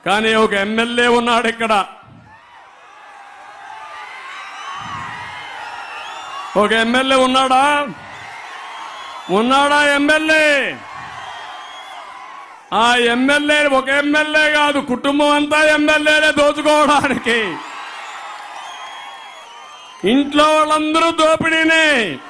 కానీ ఒక ఎమ్మెల్యే ఉన్నాడు ఇక్కడ ఒక ఎమ్మెల్యే ఉన్నాడా ఉన్నాడా ఎమ్మెల్యే ఆ ఎమ్మెల్యే ఒక ఎమ్మెల్యే కాదు కుటుంబం అంతా ఎమ్మెల్యేనే దోచుకోవడానికి ఇంట్లో వాళ్ళందరూ దోపిడీనే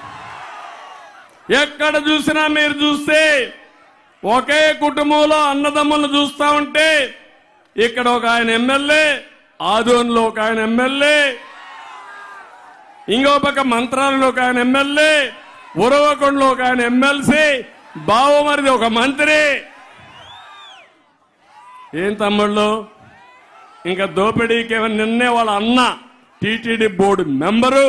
ఎక్కడ చూసినా మీరు చూస్తే ఒకే కుటుంబంలో అన్నదమ్ములను చూస్తా ఉంటే ఇక్కడ ఒక ఆయన ఎమ్మెల్యే ఆదోన్లో ఒక ఆయన ఎమ్మెల్యే ఇంకో పక్క మంత్రాలలో ఒక ఆయన ఎమ్మెల్యే ఉరవకొండలో ఒక ఆయన ఎమ్మెల్సీ బావమరిది ఒక మంత్రి ఏం తమ్ముళ్ళు ఇంకా దోపిడీకి ఏమైనా నిన్నే వాళ్ళ అన్న టీటీడీ బోర్డు మెంబరు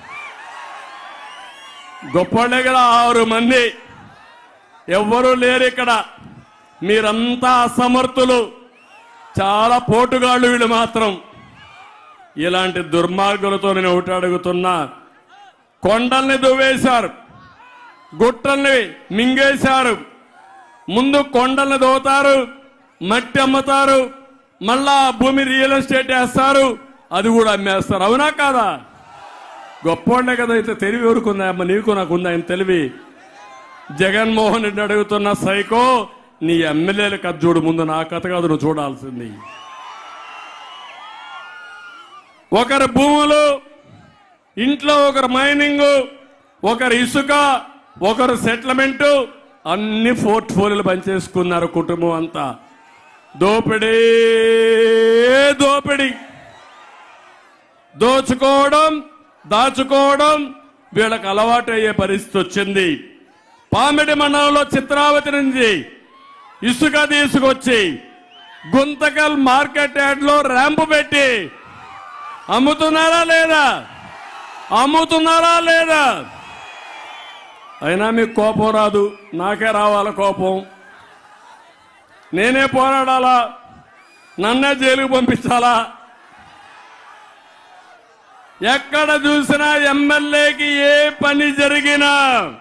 గొప్పవాళ్ళే కదా ఆరు మంది ఎవ్వరూ లేరు ఇక్కడ మీరంతా అసమర్థులు చాలా పోటుగాళ్ళు వీళ్ళు మాత్రం ఇలాంటి దుర్మార్గులతో నేను ఒకటి అడుగుతున్నా కొండల్ని దువ్వేశారు గుట్టల్ని మింగేశారు ముందు కొండల్ని దోతారు మట్టి అమ్ముతారు మళ్ళా ఆ భూమి రియల్ ఎస్టేట్ వేస్తారు అది కూడా అమ్మేస్తారు అవునా కాదా గొప్పోళ్లే కదా అయితే తెలివి ఎవరుకుందా అమ్మ నీకు నాకు ఉందా ఆయన తెలివి జగన్మోహన్ రెడ్డి అడుగుతున్న సైకో నీ ఎమ్మెల్యేల కథ చూడు ముందు నా కథ కాదు నువ్వు చూడాల్సింది ఒకరి భూములు ఇంట్లో ఒకరు మైనింగ్ ఒకరు ఇసుక ఒకరు సెటిల్మెంట్ అన్ని పోర్ట్ఫోలియోలు పనిచేసుకున్నారు కుటుంబం అంతా దోపిడీ దోపిడీ దోచుకోవడం దాచుకోవడం వీళ్ళకి అలవాటు అయ్యే పరిస్థితి వచ్చింది పామిడి మండలంలో చిత్రావతి నుంచి ఇసుక తీసుకొచ్చి గుంతకల్ మార్కెట్ యార్డ్ లో ర్యాంపు పెట్టి అమ్ముతున్నారా లేదా అమ్ముతున్నారా లేదా అయినా మీకు కోపం రాదు నాకే రావాల కోపం నేనే పోరాడాలా నన్నే జైలుకు పంపించాలా ఎక్కడ చూసినా ఎమ్మెల్యేకి ఏ పని జరిగినా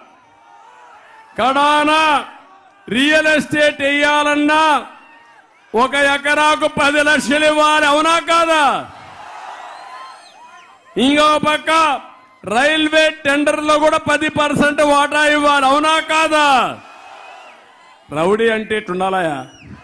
కడాన రియల్ ఎస్టేట్ వేయాలన్నా ఒక ఎకరాకు పది లక్షలు ఇవ్వాలి అవునా కాదా ఇంకో పక్క రైల్వే టెండర్లో కూడా పది పర్సెంట్ వాటా ఇవ్వాలి అవునా కాదా రౌడీ అంటే ఇట్టుండాలయా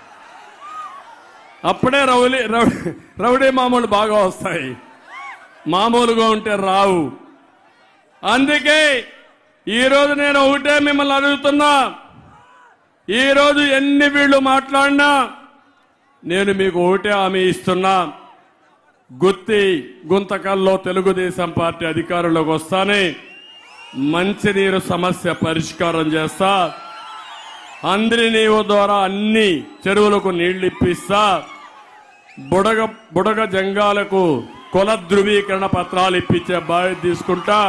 అప్పుడే రౌలీ రౌడీ రౌడీ మామూలు బాగా వస్తాయి మామూలుగా ఉంటే రావు అందుకే ఈరోజు నేను ఒకటే మిమ్మల్ని అడుగుతున్నా ఈరోజు ఎన్ని వీళ్ళు మాట్లాడినా నేను మీకు ఒకటే హామీ ఇస్తున్నా గుత్తి గుంతకల్లో తెలుగుదేశం పార్టీ అధికారంలోకి వస్తానే మంచినీరు సమస్య పరిష్కారం చేస్తా అందరి నీవు ద్వారా అన్ని చెరువులకు నీళ్లు ఇప్పిస్తా బుడగ బుడగ జంగాలకు కుల ధృవీకరణ పత్రాలు ఇప్పించే బాధ్యత తీసుకుంటా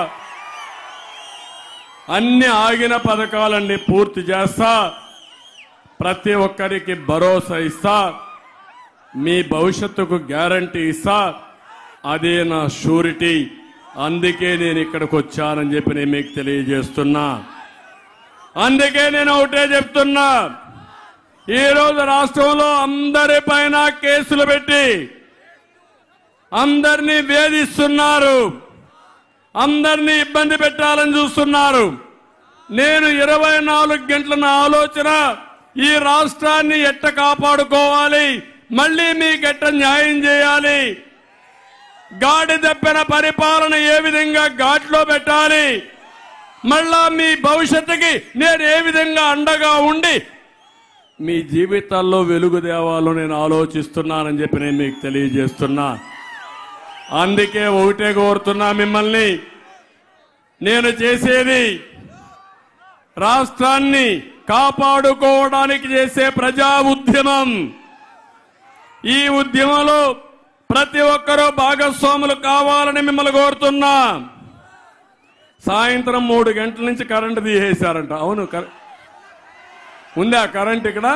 అన్ని ఆగిన పథకాలన్నీ పూర్తి చేస్తా ప్రతి ఒక్కరికి భరోసా ఇస్తా మీ భవిష్యత్తుకు గ్యారంటీ ఇస్తా అదే నా షూరిటీ అందుకే నేను ఇక్కడికి వచ్చానని చెప్పి నేను మీకు తెలియజేస్తున్నా అందుకే నేను ఒకటే చెప్తున్నా ఈరోజు రాష్ట్రంలో అందరిపైన కేసులు పెట్టి అందరినీ వేధిస్తున్నారు అందరినీ ఇబ్బంది పెట్టాలని చూస్తున్నారు నేను ఇరవై నాలుగు గంటల నా ఆలోచన ఈ రాష్ట్రాన్ని ఎట్ట కాపాడుకోవాలి మళ్ళీ మీకు ఎట్ట న్యాయం చేయాలి గాడి దప్పిన పరిపాలన ఏ విధంగా ఘాట్లో పెట్టాలి మళ్ళా మీ భవిష్యత్తుకి నేను ఏ విధంగా అండగా ఉండి మీ జీవితాల్లో వెలుగు దేవాలో నేను ఆలోచిస్తున్నానని చెప్పి నేను మీకు తెలియజేస్తున్నా అందుకే ఒకటే కోరుతున్నా మిమ్మల్ని నేను చేసేది రాష్ట్రాన్ని కాపాడుకోవడానికి చేసే ప్రజా ఉద్యమం ఈ ఉద్యమంలో ప్రతి ఒక్కరూ భాగస్వాములు కావాలని మిమ్మల్ని కోరుతున్నా సాయంత్రం మూడు గంటల నుంచి కరెంటు తీసేశారంట అవును కర- ఉందా కరెంట్ ఇక్కడ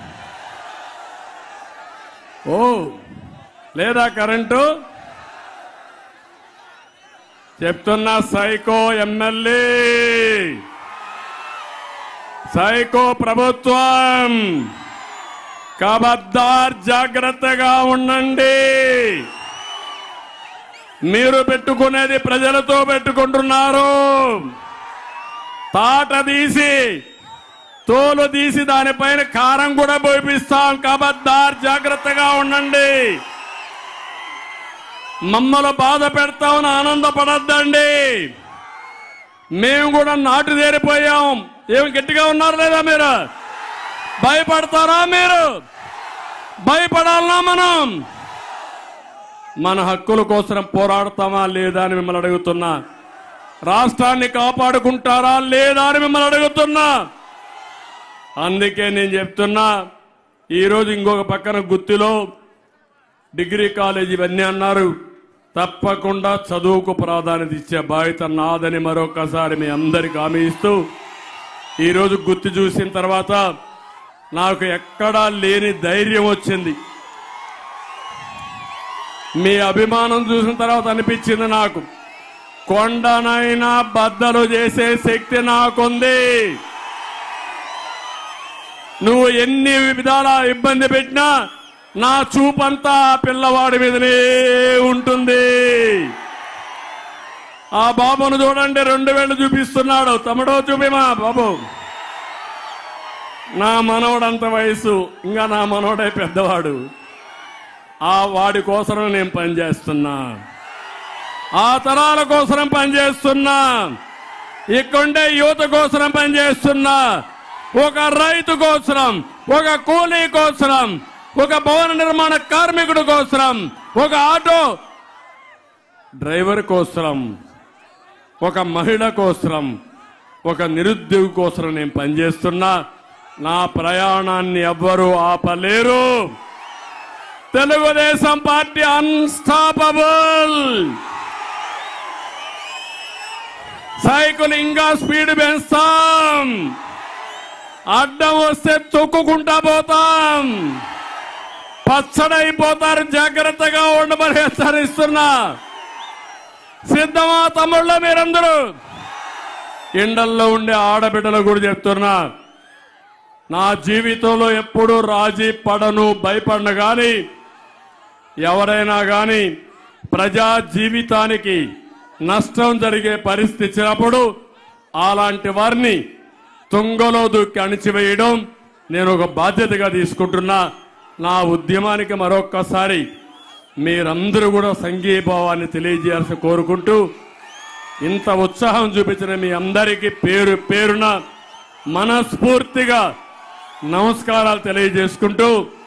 ఓ లేదా కరెంటు చెప్తున్నా సైకో ఎమ్మెల్యే సైకో ప్రభుత్వం కబద్దార్ జాగ్రత్తగా ఉండండి మీరు పెట్టుకునేది ప్రజలతో పెట్టుకుంటున్నారు తాట తీసి తోలు తీసి దానిపైన కారం కూడా పోయిస్తాం కబద్దార్ జాగ్రత్తగా ఉండండి మమ్మల్ని బాధ పెడతామని ఆనందపడద్దండి మేము కూడా నాటు తేరిపోయాం ఏం గట్టిగా ఉన్నారు లేదా మీరు భయపడతారా మీరు భయపడాలనా మనం మన హక్కుల కోసం పోరాడతామా లేదా అని మిమ్మల్ని అడుగుతున్నా రాష్ట్రాన్ని కాపాడుకుంటారా లేదా అని మిమ్మల్ని అడుగుతున్నా అందుకే నేను చెప్తున్నా ఈరోజు ఇంకొక పక్కన గుత్తిలో డిగ్రీ కాలేజ్ ఇవన్నీ అన్నారు తప్పకుండా చదువుకు ప్రాధాన్యత ఇచ్చే బాధ్యత నాదని మరొకసారి మీ అందరికి హామీ ఇస్తూ ఈరోజు గుర్తు చూసిన తర్వాత నాకు ఎక్కడా లేని ధైర్యం వచ్చింది మీ అభిమానం చూసిన తర్వాత అనిపించింది నాకు కొండనైనా బద్దలు చేసే శక్తి నాకుంది నువ్వు ఎన్ని విధాల ఇబ్బంది పెట్టినా నా చూపంతా ఆ పిల్లవాడి మీదనే ఉంటుంది ఆ బాబును చూడండి రెండు వేళ్ళు చూపిస్తున్నాడు తమ్ముడో చూపిమా బాబు నా మనవడంత వయసు ఇంకా నా మనవడే పెద్దవాడు ఆ వాడి కోసం నేను పనిచేస్తున్నా ఆ తరాల కోసం పనిచేస్తున్నా ఇక్కడుండే యువత కోసం పనిచేస్తున్నా ఒక రైతు కోసం ఒక కూలీ కోసం ఒక భవన నిర్మాణ కార్మికుడు కోసం ఒక ఆటో డ్రైవర్ కోసం ఒక మహిళ కోసం ఒక నిరుద్యోగి కోసం నేను పనిచేస్తున్నా నా ప్రయాణాన్ని ఎవ్వరూ ఆపలేరు తెలుగుదేశం పార్టీ అన్స్టాపబుల్ సైకిల్ ఇంకా స్పీడ్ పెంచుతాం అడ్డం వస్తే తొక్కుకుంటా పోతాం పచ్చడైపోతారు జాగ్రత్తగా ఉండమని హెచ్చరిస్తున్నా సిద్ధమా తమ్ముళ్ళ మీరందరూ ఎండల్లో ఉండే ఆడబిడ్డలు కూడా చెప్తున్నా నా జీవితంలో ఎప్పుడూ రాజీ పడను భయపడను గాని ఎవరైనా గాని ప్రజా జీవితానికి నష్టం జరిగే పరిస్థితి ఇచ్చినప్పుడు అలాంటి వారిని తుంగలో దూకి అణిచివేయడం నేను ఒక బాధ్యతగా తీసుకుంటున్నా నా ఉద్యమానికి మరొక్కసారి మీరందరూ కూడా సంఘీభావాన్ని తెలియజేయాల్సి కోరుకుంటూ ఇంత ఉత్సాహం చూపించిన మీ అందరికీ పేరు పేరున మనస్ఫూర్తిగా నమస్కారాలు తెలియజేసుకుంటూ